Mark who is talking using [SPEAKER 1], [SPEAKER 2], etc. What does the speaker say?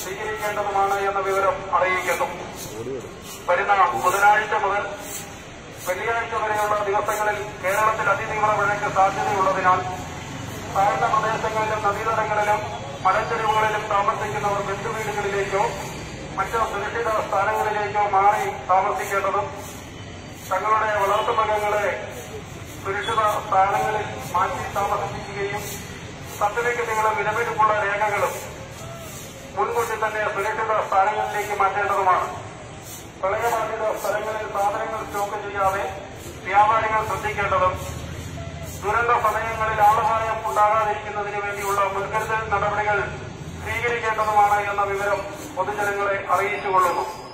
[SPEAKER 1] സ്വീകരിക്കേണ്ടതുമാണ് എന്ന വിവരം അറിയിക്കുന്നു വരുന്ന ബുധനാഴ്ച മുതൽ വെള്ളിയാഴ്ച വരെയുള്ള ദിവസങ്ങളിൽ കേരളത്തിൽ അതിതീവ്ര മഴയ്ക്ക് സാധ്യതയുള്ളതിനാൽ താഴ്ന്ന പ്രദേശങ്ങളിലും നദീതടങ്ങളിലും മലച്ചെരിവുകളിലും താമസിക്കുന്നവർ ബന്ധുവീടുകളിലേക്കോ മറ്റ് സുരക്ഷിത സ്ഥാനങ്ങളിലേക്കോ മാറി താമസിക്കേണ്ടതും തങ്ങളുടെ വളർത്തുമൃഗങ്ങളെ സുരക്ഷിത സ്ഥാനങ്ങളിൽ മാറ്റി താമസിപ്പിക്കുകയും സർട്ടിഫിക്കറ്റുകളും വിലപിടിപ്പുള്ള രേഖകളും മുൻകൂട്ടി തന്നെ സുരക്ഷിത സ്ഥാനങ്ങളിലേക്ക് മാറ്റേണ്ടതുമാണ് പ്രളയബാധിത സ്ഥലങ്ങളിൽ സാധനങ്ങൾ സ്റ്റോക്ക് ചെയ്യാതെ വ്യാപാരികൾ ശ്രദ്ധിക്കേണ്ടതും ദുരന്ത സമയങ്ങളിൽ ആളപായം ഉണ്ടാകാതിരിക്കുന്നതിന് വേണ്ടിയുള്ള മുൻകരുതൽ നടപടികൾ സ്വീകരിക്കേണ്ടതുമാണ് എന്ന വിവരം പൊതുജനങ്ങളെ അറിയിച്ചുകൊള്ളുന്നു